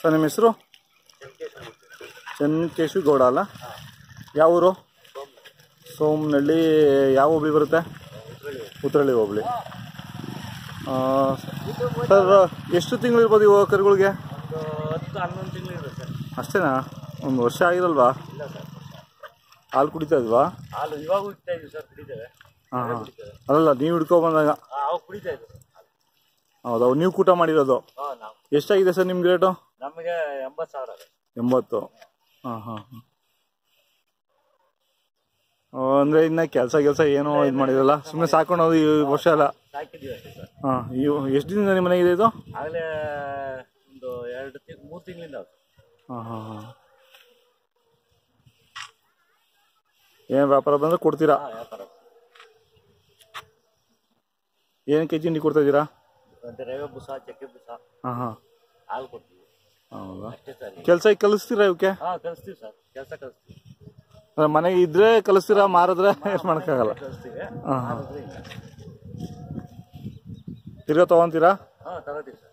Sir ನಿಮ್ಮ ಹೆಸರು ಚೆನ್ನಕೇಶವಿ ಗೌಡ ಅಲ್ಲ ಯಾವ ಊರು ಸೋಮನಹಳ್ಳಿ ಯಾವ ಹೋಬಳಿ ಬರುತ್ತೆ ಉತ್ತರಳ್ಳಿ ಹೋಬಳಿ ಆ, ಸರ್ ಎಷ್ಟು ತಿಂಗಳು ಇರ್ಬೋದು ಇವು ಕರುಗಳಿಗೆ ಒಂದು ಹತ್ತು ಹನ್ನೊಂದು ತಿಂಗಳು ಇದೆ ಸರ್ ಅಷ್ಟೇನಾ ಒಂದು ವರ್ಷ ಆಗಿರಲ್ವಾ ಇಲ್ಲ ಸರ್ ಹಾಲು ಕುಡಿತಾ ಇಲ್ವಾ ಹಾಲು ಇವಾಗ ಕುಡಿತಾ ಇದ್ವಿ ಸರ್ ಕುಡಿತೇವೆ ಹಾಂ ಹಾಂ ಅಲ್ಲಲ್ಲ ನೀವು ಹಿಡ್ಕೊ ಬಂದಾಗ ಅವಾಗ ಕುಡಿತಾ ಇದ್ವಿ ಸರ್ ಹೌದಾ ನೀವು ಕೂಟ ಮಾಡಿರೋದು ಹಾಂ ನಾವು ಎಷ್ಟಾಗಿದೆ ಸರ್ ನಿಮ್ಗೆ ರೇಟು ನಮಗೆ ಎಂಬತ್ತು ಸಾವಿರ ಆಗುತ್ತೆ. ಎಂಬತ್ತು ಹಾಂ ಹಾಂ ಹಾಂ ಅಂದರೆ ಇನ್ನು ಕೆಲಸ ಕೆಲಸ ಏನೋ ಇದು ಮಾಡಿರಲ್ಲ ಸುಮ್ಮನೆ ಸಾಕೊಂಡು ಹೋಗಿ ಈ ವರ್ಷ ಎಲ್ಲ ಸಾಕಿದ್ದೀವಿ ಅಷ್ಟೇ ಸರ್ ಹಾಂ ಇವು ಎಷ್ಟು ದಿನದಿಂದ ನಿಮ್ಮ ಮನೆಗಿದೆ ಇದು ಆಗಲೇ ಒಂದು ಎರಡು ತಿಂಗ್ ಮೂರು ತಿಂಗಳಿಂದ ಆಯ್ತು. ಹಾಂ ಹಾಂ ಹಾಂ ಏನು ವ್ಯಾಪಾರ ಬಂದರೆ ಕೊಡ್ತೀರಾ ಹಾಂ ವ್ಯಾಪಾರ ಏನು ಕೆ ಜಿ ಹಿಂಡಿ ಕೊಡ್ತಾ ಇದ್ದೀರಾ ಮತ್ತೆ ರವೆ ಬುಸ ಚಕ್ಕೆ ಬುಸ ಹಾಂ ಹಾಂ ಹಾಲು ಕೊಡ್ತೀವಿ ಹೌದಾ ಅಷ್ಟೇ ಸರ್ ಕೆಲಸ ಕಲಿಸ್ತೀರಾ ಇವಕ್ಕೆ ಹಾಂ ಕಳಿಸ್ತೀವಿ ಸರ್ ಕೆಲಸ ಕಳಿಸ್ತೀವಿ ಅಂದ್ರೆ ಮನೆಗೆ ಇದ್ರೆ ಕಲಿಸ್ತೀರಾ ಮಾರಿದ್ರೆ ಎಷ್ಟು ಮಾಡೋಕ್ಕಾಗಲ್ಲ ಕಳಿಸ್ತೀವಿ ಹಾಂ ಹಾಂ ಮಾಡಿದ್ರೆ ಇಲ್ಲ ತಿರ್ಗಾ ತೊಗೊಂತೀರಾ ಹಾಂ ತಗೋತೀವಿ ಸರ್